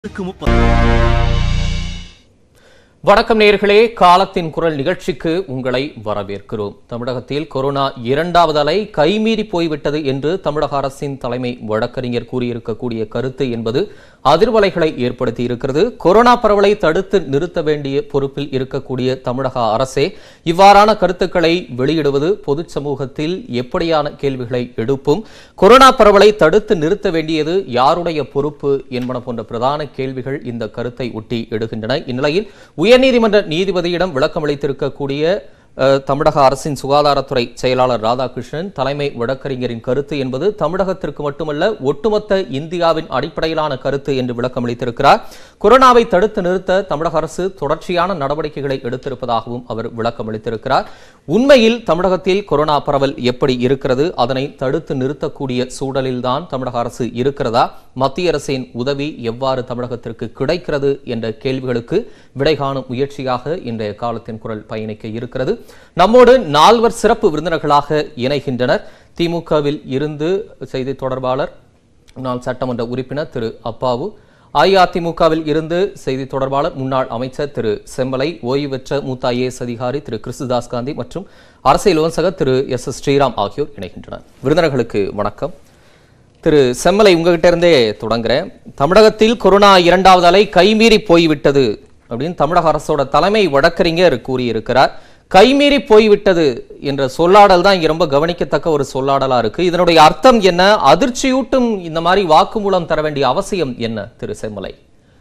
பத்துக்கு முப்பது வணக்கம் நேர்களே காலத்தின் குரல் நிகழ்ச்சிக்கு உங்களை வரவேற்கிறோம் தமிழகத்தில் கொரோனா இரண்டாவது அலை கைமீறி போய்விட்டது என்று தமிழக அரசின் தலைமை வழக்கறிஞர் கூறியிருக்கக்கூடிய கருத்து என்பது அதிர்வலைகளை ஏற்படுத்தி இருக்கிறது கொரோனா பரவலை தடுத்து நிறுத்த வேண்டிய பொறுப்பில் இருக்கக்கூடிய தமிழக அரசே இவ்வாறான கருத்துக்களை வெளியிடுவது பொது சமூகத்தில் எப்படியான கேள்விகளை எழுப்பும் கொரோனா பரவலை தடுத்து நிறுத்த வேண்டியது யாருடைய பொறுப்பு என்பன போன்ற பிரதான கேள்விகள் இந்த கருத்தை ஒட்டி எடுகின்றன இந்நிலையில் உயர்நீதிமன்ற நீதிபதியிடம் விளக்கம் அளித்திருக்கக்கூடிய அஹ், தமிழக அரசின் சுகாதாரத்துறை செயலாளர் ராதாகிருஷ்ணன் தலைமை வழக்கறிஞரின் கருத்து என்பது தமிழகத்திற்கு மட்டுமல்ல ஒட்டுமொத்த இந்தியாவின் அடிப்படையிலான கருத்து என்று விளக்கம் அளித்திருக்கிறார் கொரோனாவை தடுத்து நிறுத்த தமிழக அரசு தொடர்ச்சியான நடவடிக்கைகளை எடுத்திருப்பதாகவும் அவர் விளக்கம் அளித்திருக்கிறார் உண்மையில் தமிழகத்தில் கொரோனா பரவல் எப்படி இருக்கிறது அதனை தடுத்து நிறுத்தக்கூடிய சூழலில்தான் தமிழக அரசு இருக்கிறதா மத்திய அரசின் உதவி எவ்வாறு தமிழகத்திற்கு கிடைக்கிறது என்ற கேள்விகளுக்கு விடை காணும் முயற்சியாக இன்றைய காலத்தின் குரல் பயணிக்க இருக்கிறது நம்மோடு நால்வர் சிறப்பு விருந்தினர்களாக இணைகின்றனர் திமுகவில் இருந்து செய்தி தொடர்பாளர் முன்னாள் சட்டமன்ற உறுப்பினர் திரு அப்பாவு அஇஅதிமுகவில் இருந்து செய்தி தொடர்பாளர் முன்னாள் அமைச்சர் திரு செம்மலை ஓய்வு பெற்ற மூத்த ஐஏஎஸ் அதிகாரி திரு கிறிஸ்துதாஸ் காந்தி மற்றும் அரசியல் விமர்சகர் திரு எஸ் எஸ் ஸ்ரீராம் ஆகியோர் இணைகின்றனர் விருந்தினர்களுக்கு வணக்கம் திரு செம்மலை உங்ககிட்ட இருந்தே தொடங்குறேன் தமிழகத்தில் கொரோனா இரண்டாவது அலை கைமீறி போய்விட்டது அப்படின்னு தமிழக அரசோட தலைமை வழக்கறிஞர் கூறியிருக்கிறார் கைமீறி போய்விட்டது என்ற சொல்லாடல் தான் இங்க ரொம்ப கவனிக்கத்தக்க ஒரு சொல்லாடலா இருக்கு இதனுடைய அர்த்தம் என்ன அதிர்ச்சியூட்டும் இந்த மாதிரி வாக்குமூலம் தர வேண்டிய அவசியம் என்ன திரு செம்மலை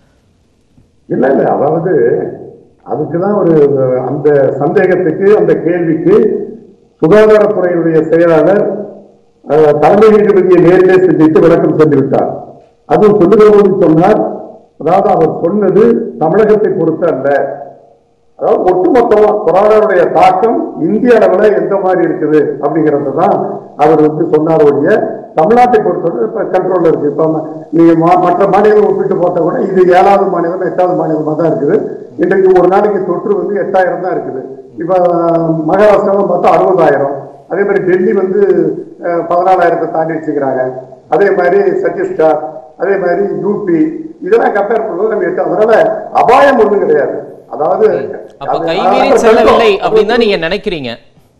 இல்ல இல்ல அதாவது அதுக்குதான் ஒரு அந்த சந்தேகத்துக்கு அந்த கேள்விக்கு சுகாதாரத்துறையுடைய செயலாளர் அஹ், தலைமை நீதிபதியை நேரிலே சந்தித்து விளக்கம் சொல்லிவிட்டார் அதுவும் சொல்லுகிற போது சொன்னார் அதாவது அவர் சொன்னது தமிழகத்தை பொறுத்து அல்ல அதாவது ஒட்டுமொத்தமா கொரோனாவுடைய தாக்கம் இந்திய அளவுல எந்த மாதிரி இருக்குது அப்படிங்கறது தான் அவர் வந்து சொன்னார் ஒழிய தமிழ்நாட்டை பொறுத்தவரை இப்ப கண்ட்ரோல்ல இருக்கு இப்ப ம- நீங்க மா- மற்ற மாநிலம் ஒப்பிட்டு பார்த்தா கூட இது ஏழாவது மாநிலம் எட்டாவது மாநிலமா தான் இருக்குது இன்றைக்கு ஒரு நாளைக்கு தொற்று வந்து எட்டாயிரம் தான் இருக்குது இப்ப மகாராஷ்டிராவும் பார்த்தா அறுபதாயிரம் அதே மாதிரி டெல்லி வந்து அஹ், பதினாலாயிரத்தை தாண்டி வச்சுக்கிறாங்க அதே மாதிரி சத்தீஸ்கர் அதே மாதிரி யூபி இதெல்லாம் கம்பேர் பண்ணும்போது நம்ம எட்டு அதனால அபாயம் ஒண்ணும் கிடையாது அதாவது அப்ப அது- கைமீறி அது செல்லவில்லை அது அப்படின்னு தான் நீங்க நினைக்கிறீங்க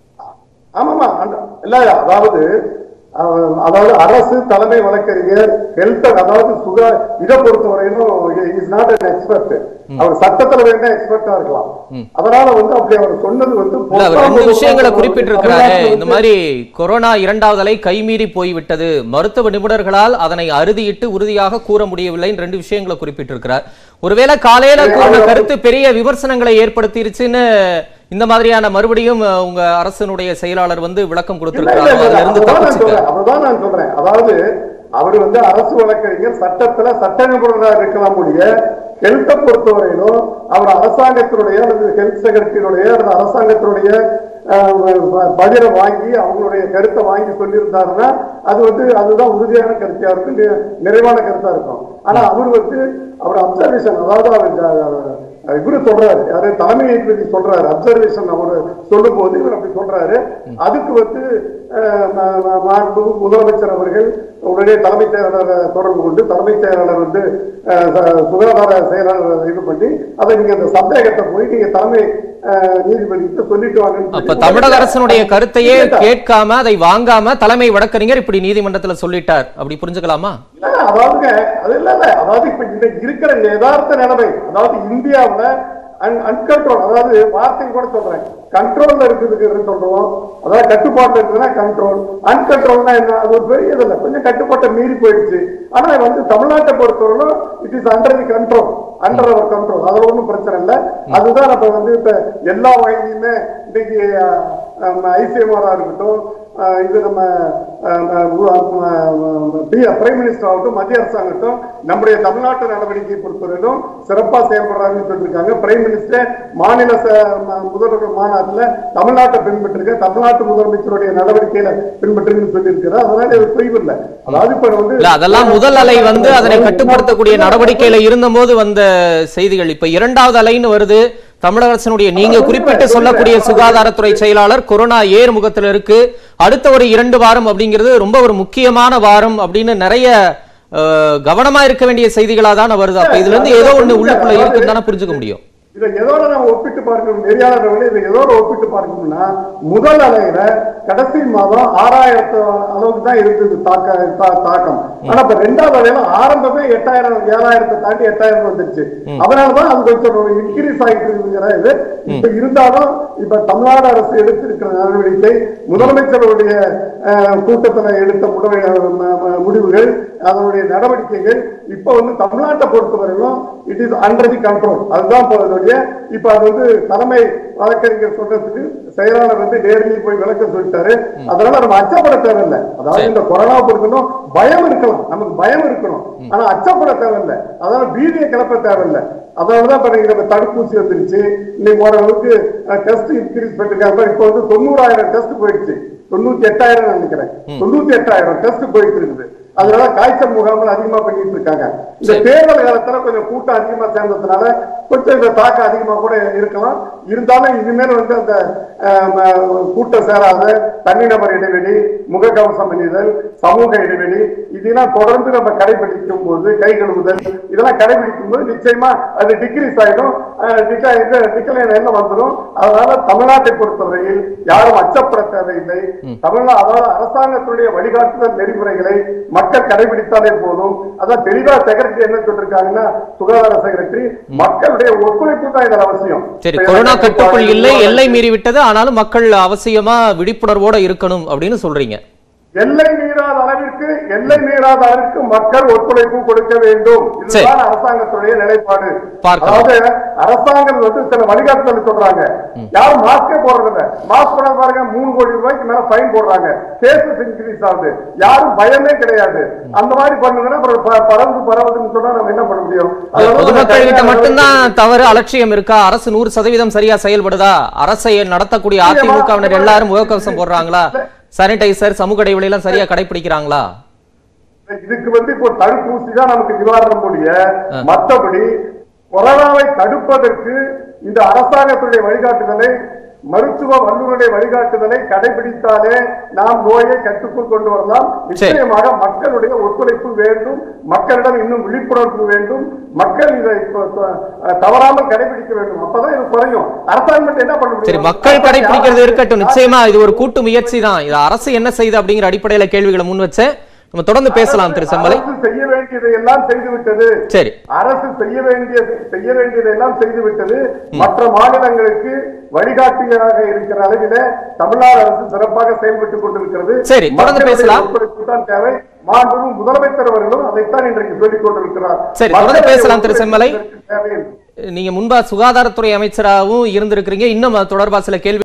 ஆமாமா அந்த- இல்ல அதாவது அஹ், அதாவது அரசு தலைமை வழக்கறிஞர் ஹெல்த் அதாவது சுகா இதை பொறுத்தவரையிலும் இஸ் நாட் an எக்ஸ்பர்ட் அவர் சட்டத்துல வேணா எக்ஸ்பர்ட்டா இருக்கலாம் அதனால வந்து அப்படி அவர் சொன்னது வந்து இல்ல அவர் ரெண்டு பொத்தாம் விஷயங்களை பொதுவாக குறிப்பிட்டிருக்கிறாரு தமிழ்நாட்டுல இந்த வந்து- மாதிரி கொரோனா இரண்டாவது அலை கைமீறி போய்விட்டது மருத்துவ நிபுணர்களால் அதனை அறுதியிட்டு உறுதியாக கூற முடியவில்லைன்னு ரெண்டு விஷயங்களை குறிப்பிட்டிருக்கிறார் ஒருவேளை காலையில கூறின கருத்து பெரிய விமர்சனங்களை ஏற்படுத்திருச்சுன்னு இந்த மாதிரியான மறுபடியும் அஹ், உங்க அரசனுடைய செயலாளர் வந்து விளக்கம் இல்ல, இல்ல, கொடுத்திருக்கிறார் இல்ல, அதுல இருந்து அதுதான் நான் தப்பிச்சுக்க சொல்றேன். அதுதான் நான் சொல்றேன் அதாவது அவர் வந்து அரசு வழக்கறிஞர் சட்டத்துல சட்ட நிபுணராக இருக்கலாம் முடிய ஹெல்த்தை பொறுத்தவரையிலும் அவர் அரசாங்கத்தினுடைய அல்லது ஹெல்த் செக்ரட்டரியுடைய அல்லது அரசாங்கத்தினுடைய அஹ், ப- பதிலை வாங்கி அவங்களுடைய கருத்தை வாங்கி சொல்லியிருந்தாருன்னா அது வந்து அதுதான் உறுதியான கருத்தா இருக்கும் நி- நிறைவான கருத்தா இருக்கும் ஆனா அவர் வந்து அவர் அப்சர்வேஷன் அதாவது அவர் அஹ், இவரு சொல்றாரு யாரு தலைமை நீதிபதி சொல்றாரு அப்சர்வேஷன் அவர் சொல்லும் போது இவர் அப்படி சொல்றாரு அதுக்கு வந்து அஹ், ம- ம- மாண்புமிகு முதலமைச்சர் அவர்கள் உடனே தலைமைச் செயலாளரை தொடர்பு கொண்டு தலைமைச் செயலாளர் வந்து அஹ், ச- சுகாதார செயலாளர் இது பண்ணி அதை நீங்க அந்த சந்தேகத்தை போய் நீங்க தலைமை அஹ், நீதிபதிக்கு சொல்லிட்டு வாங்கன்னு அப்ப சொல்லி தமிழக அரசனுடைய கருத்தையே கேட்டார். கேட்காம அதை வாங்காம தலைமை வழக்கறிஞர் இப்படி நீதிமன்றத்துல சொல்லிட்டார் அப்படி புரிஞ்சுக்கலாமா இல்ல, அதாவதுங்க அது இல்ல இல்ல அதாவது இப்ப இன்னைக்கு இருக்கிற யதார்த்த நிலைமை அதாவது இந்தியாவுல அன்கண்ட்ரோல் அதாவது வார்த்தை கூட சொல்றேன் கண்ட்ரோல்ல இருக்குதுன்னு சொல்றோம் அதாவது கட்டுப்பாட்டுல இருக்குதுன்னா கண்ட்ரோல் அன்கண்ட்ரோல்னா என்ன அது ஒரு பெரிய இது இல்ல கொஞ்சம் கட்டுப்பாட்டை மீறி போயிடுச்சு ஆனா வந்து தமிழ்நாட்டை பொறுத்தவரையிலும் it is under the control under our control அதுல ஒண்ணும் பிரச்சனை இல்ல அதுதான் நம்ம வந்து இப்ப எல்லா வகையிலுமே இன்னைக்கு ஐசிஎம்ஆரா இருக்கட்டும் அஹ் இது நம்ம பிரைம் மினிஸ்டர் ஆகட்டும் மத்திய அரசாங்கட்டும் நம்முடைய தமிழ்நாட்டு நடவடிக்கை பொறுத்தவரையிலும் சிறப்பா செயல்படுறாங்கன்னு சொல்லியிருக்காங்க பிரைம் மினிஸ்டர் மாநில ச- ம- முதல்வர் மாநாட்டுல தமிழ்நாட்டை பின்பற்றிருக்க தமிழ்நாட்டு முதலமைச்சருடைய நடவடிக்கையில பின்பற்றுன்னு சொல்லியிருக்கிறார் அதனால இது தொய்வில்லை அதாவது இப்ப வந்து இல்ல அதெல்லாம் முதல் அலை வந்து அதனை கட்டுப்படுத்தக்கூடிய நடவடிக்கையில இருந்தபோது வந்த செய்திகள் இப்ப இரண்டாவது அலைன்னு வருது தமிழக அரசினுடைய நீங்க குறிப்பிட்டு சொல்லக்கூடிய சுகாதாரத்துறை செயலாளர் கொரோனா ஏர் முகத்துல இருக்கு அடுத்த ஒரு இரண்டு வாரம் அப்படிங்கிறது ரொம்ப ஒரு முக்கியமான வாரம் அப்படின்னு நிறைய அஹ், கவனமா இருக்க வேண்டிய செய்திகளா தான் வருது அப்ப இதுல இருந்து ஏதோ ஒண்ணு உள்ளுக்குள்ள இருக்குன்னு தானே புரிஞ்சுக்க முடியும் இதை எதோட நம்ம ஒப்பிட்டு பார்க்கணும் நெறியாளர்கள் இதை எதோட ஒப்பிட்டு பார்க்கணும்னா முதல் அலையில கடைசி மாதம் ஆறாயிரத்து அளவுக்கு தான் இருந்தது தாக்க தா- தாக்கம் ஆனா இப்ப ரெண்டாவது அலையில ஆரம்பமே எட்டாயிரம் ஏழாயிரத்தை தாண்டி எட்டாயிரம் வந்துருச்சு அதனாலதான் அது கொஞ்சம் ஒரு இன்க்ரீஸ் ஆகிட்டு இருக்குங்கிற இது இப்ப இருந்தாலும் இப்ப தமிழ்நாடு அரசு எடுத்திருக்கிற நடவடிக்கை முதலமைச்சருடைய அஹ், கூட்டத்துல எடுத்த முடவை- ம- ம- முடிவுகள் அதனுடைய நடவடிக்கைகள் இப்ப வந்து தமிழ்நாட்டை பொறுத்தவரையிலும் it is under the control அதுதான் போவதோடைய இப்ப அது வந்து தலைமை வழக்கறிஞர் சொல்றதுக்கு செயலாளர் வந்து நேரில் போய் விளக்க சொல்லிட்டாரு அதனால நம்ம அச்சப்பட தேவையில்லை அதாவது இந்த கொரோனா பொறுத்தனும் பயம் இருக்கலாம் நமக்கு பயம் இருக்கணும் ஆனா அச்சப்பட தேவையில்லை அதனால பீதியை கிளப்ப தேவையில்லை அதனாலதான் பாருங்க நம்ம தடுப்பூசி வந்துருச்சு இன்னைக்கு ஓரளவுக்கு டெஸ்ட் இன்க்ரீஸ் பண்ணிருக்காங்க இப்போ வந்து தொண்ணூறாயிரம் டெஸ்ட் போயிடுச்சு தொண்ணூத்தி எட்டாயிரம் நினைக்கிறேன் தொண்ணூத்தி எட்டாயிரம் டெஸ்ட் போயிட்டு இருக்குது அதனால காய்ச்சல் முகாம்கள் அதிகமா பண்ணிட்டு இருக்காங்க இந்த தேர்தல் காலத்துல கொஞ்சம் கூட்டம் அதிகமா சேர்ந்ததுனால கொஞ்சம் இந்த தாக்கம் அதிகமா கூட இருக்கலாம் இருந்தாலும் இனிமேல் வந்து அந்த அஹ், ம- கூட்டம் சேராத தனிநபர் இடைவெளி முகக்கவசம் அணிதல் சமூக இடைவெளி இதெல்லாம் தொடர்ந்து நம்ம கடைபிடிக்கும் போது கை கழுவுதல் இதெல்லாம் கடைபிடிக்கும் போது நிச்சயமா அது டிக்ரீஸ் ஆயிடும் டிக்ளைன் என்ன வந்துடும் அதனால தமிழ்நாட்டை பொறுத்தவரையில் யாரும் அச்சப்பட தேவையில்லை தமிழ்நா அதாவது அரசாங்கத்துடைய வழிகாட்டுதல் நெறிமுறைகளை மக்கள் கடைபிடித்தாலே போதும் அதான் தெளிவா செக்ரட்டரி என்ன சொல்லிருக்காங்கன்னா சுகாதார செக்ரட்டரி மக்களுடைய ஒத்துழைப்பு தான் இதில் அவசியம் சரி இப்ப கொரோனா எனக்கு கட்டுக்குள் இல்லை இப்போ எல்லை மீறி விட்டது ஆனாலும் மக்கள் அவசியமா விழிப்புணர்வோட இருக்கணும் அப்படின்னு சொல்றீங்க எல்லை மீறாத அளவிற்கு எல்லை மீறாத அளவிற்கு மக்கள் ஒத்துழைப்பு கொடுக்க வேண்டும் சரி. இதுதான் அரசாங்கத்துடைய நிலைப்பாடு பார்க்கலாம். அதாவது அரசாங்கம் வந்து சில வழிகாட்டுதல் சொல்றாங்க யாரும் மாஸ்கே போடுறதில்ல மாஸ்க் போட பாருங்க மூணு கோடி ரூபாய்க்கு மேல ஃபைன் போடுறாங்க கேசஸ் இன்க்ரீஸ் ஆகுது யாரும் பயமே கிடையாது அந்த மாதிரி பண்ணுங்கன்னா அப்புறம் ப- பறந்து பரவுதுன்னு சொன்னா நம்ம என்ன பண்ண முடியும் அதனால பொதுமக்கள் கிட்ட நம்ம மட்டும்தான் தவறு அலட்சியம் இருக்கா அரசு நூறு சதவீதம் சரியா செயல்படுதா அரசை நடத்தக்கூடிய அதிமுகவினர் எல்லாரும் முகக்கவசம் போடுறாங்களா சானிடைசர் சமூக இடைவெளி எல்லாம் சரியா கடைபிடிக்கிறாங்களா இதுக்கு வந்து இப்போ தடுப்பூசி தான் நமக்கு நிவாரணம் முடிய மற்றபடி கொரோனாவை தடுப்பதற்கு இந்த அரசாங்கத்துடைய வழிகாட்டுதலை மருத்துவ வல்லுநருடைய வழிகாட்டுதலை கடைபிடித்தாலே நாம் நோயை கட்டுக்குள் கொண்டு வரலாம் நிச்சயமாக மக்களுடைய ஒத்துழைப்பு வேண்டும் மக்களிடம் இன்னும் விழிப்புணர்வு வேண்டும் மக்கள் இதை இப்போ, அஹ், தவறாமல் கடைபிடிக்க வேண்டும் அப்பதான் இது குறையும் அரசாங்கம் என்ன பண்ண முடியும் சரி மக்கள் கடைபிடிக்கிறது இருக்கட்டும் நிச்சயமா இது ஒரு கூட்டு முயற்சி தான் இது அரசு என்ன செய்யுது அப்படிங்கிற அடிப்படையில கேள்விகளை முன் வச்சேன் நம்ம தொடர்ந்து பேசலாம் திரு செம்மலை அரசு செய்ய வேண்டியதை எல்லாம் செய்து விட்டது சரி அரசு செய்ய வேண்டிய செய்ய வேண்டியதை எல்லாம் செய்து விட்டது மற்ற மாநிலங்களுக்கு வழிகாட்டியாக இருக்கிற அளவில தமிழ்நாடு அரசு சிறப்பாக செயல்பட்டுக் கொண்டிருக்கிறது சரி, தொடர்ந்து மக்களுடைய பேசலாம். ஒத்துழைப்பு தான் தேவை மாண்புமிகு முதலமைச்சர் அவர்களும் அதைத்தான் இன்றைக்கு சொல்லிக் கொண்டிருக்கிறார் சரி, தொடர்ந்து மக்களுடைய பேசலாம் திரு செம்மலை. ஒத்துழைப்பு இதற்கு தேவை. நீங்க முன்பா சுகாதாரத்துறை அமைச்சராகவும் இருந்திருக்கிறீங்க இன்னும் அது தொடர்பா சில கேள்வி